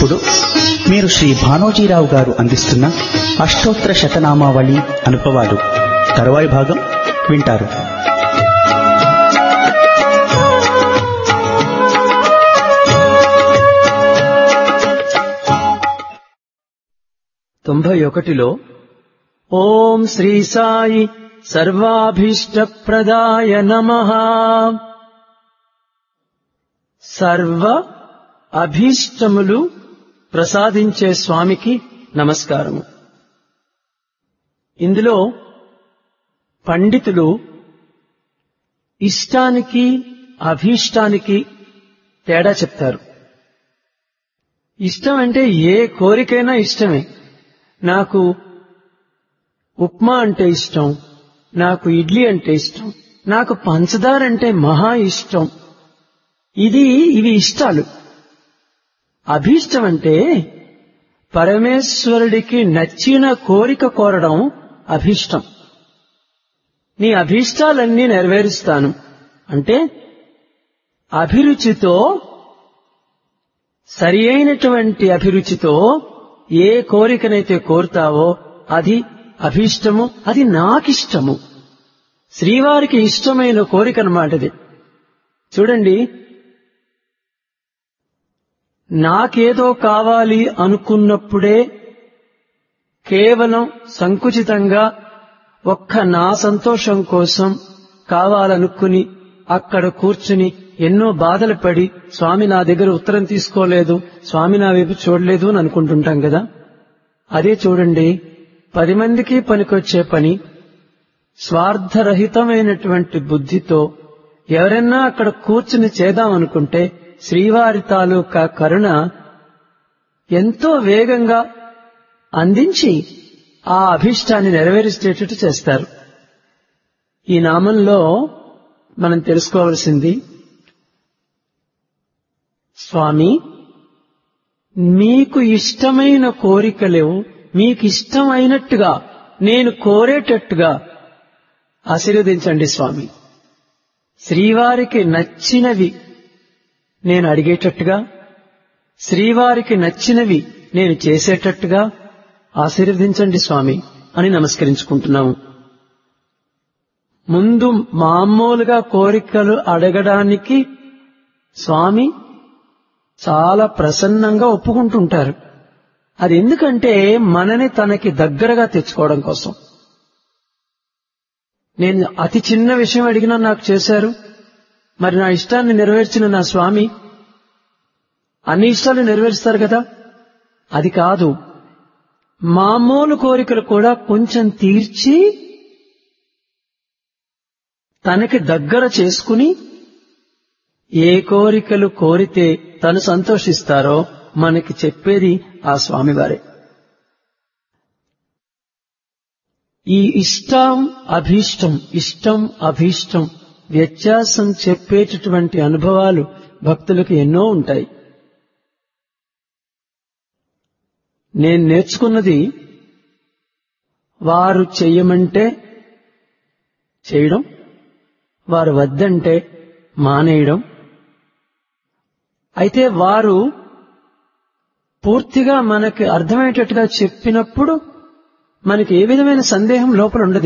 ఇప్పుడు మీరు శ్రీ భానోజీరావు గారు అందిస్తున్న అష్టోత్తర శతనామావళి అనుభవాలు తరువాయి భాగం వింటారు తొంభై ఒకటిలో ఓం శ్రీ సాయి సర్వాభీష్టప్రదాయ నమ సర్వ అభీష్టములు ప్రసాదించే స్వామికి నమస్కారము ఇందులో పండితులు ఇష్టానికి అభీష్టానికి తేడా చెప్తారు ఇష్టం అంటే ఏ కోరికైనా ఇష్టమే నాకు ఉప్మా అంటే ఇష్టం నాకు ఇడ్లీ అంటే ఇష్టం నాకు పంచదార అంటే మహా ఇష్టం ఇది ఇవి ఇష్టాలు అభీష్టం అంటే పరమేశ్వరుడికి నచ్చిన కోరిక కోరడం అభీష్టం నీ అభీష్టాలన్నీ నెరవేరుస్తాను అంటే అభిరుచితో సరి అయినటువంటి అభిరుచితో ఏ కోరికనైతే కోరుతావో అది అభీష్టము అది నాకిష్టము శ్రీవారికి ఇష్టమైన కోరిక అన్నమాటది చూడండి నాకేదో కావాలి అనుకున్నప్పుడే కేవలం సంకుచితంగా ఒక్క నా సంతోషం కోసం కావాలనుకుని అక్కడ కూర్చుని ఎన్నో బాధలు పడి స్వామి నా దగ్గర ఉత్తరం తీసుకోలేదు స్వామి నా వైపు చూడలేదు అని అనుకుంటుంటాం కదా అదే చూడండి పది మందికి పనికొచ్చే పని స్వార్థరహితమైనటువంటి బుద్ధితో ఎవరన్నా అక్కడ కూర్చుని చేద్దామనుకుంటే శ్రీవారి తాలూకా కరుణ ఎంతో వేగంగా అందించి ఆ అభిష్టాన్ని నెరవేర్చేటట్టు చేస్తారు ఈ నామంలో మనం తెలుసుకోవలసింది స్వామి మీకు ఇష్టమైన కోరికలు మీకు ఇష్టమైనట్టుగా నేను కోరేటట్టుగా ఆశీర్వదించండి స్వామి శ్రీవారికి నచ్చినవి నేను అడిగేటట్టుగా శ్రీవారికి నచ్చినవి నేను చేసేటట్టుగా ఆశీర్వదించండి స్వామి అని నమస్కరించుకుంటున్నాము ముందు మామూలుగా కోరికలు అడగడానికి స్వామి చాలా ప్రసన్నంగా ఒప్పుకుంటుంటారు అది ఎందుకంటే మనని తనకి దగ్గరగా తెచ్చుకోవడం కోసం నేను అతి చిన్న విషయం అడిగినా నాకు చేశారు మరి నా ఇష్టాన్ని నెరవేర్చిన నా స్వామి అన్ని ఇష్టాలు నెరవేరుస్తారు కదా అది కాదు మామూలు కోరికలు కూడా కొంచెం తీర్చి తనకి దగ్గర చేసుకుని ఏ కోరికలు కోరితే తను సంతోషిస్తారో మనకి చెప్పేది ఆ స్వామివారే ఈ ఇష్టం అభీష్టం ఇష్టం అభీష్టం వ్యత్యాసం చెప్పేటటువంటి అనుభవాలు భక్తులకు ఎన్నో ఉంటాయి నేను నేర్చుకున్నది వారు చెయ్యమంటే చేయడం వారు వద్దంటే మానేయడం అయితే వారు పూర్తిగా మనకి అర్థమయ్యేటట్టుగా చెప్పినప్పుడు మనకి ఏ విధమైన సందేహం లోపల ఉండదు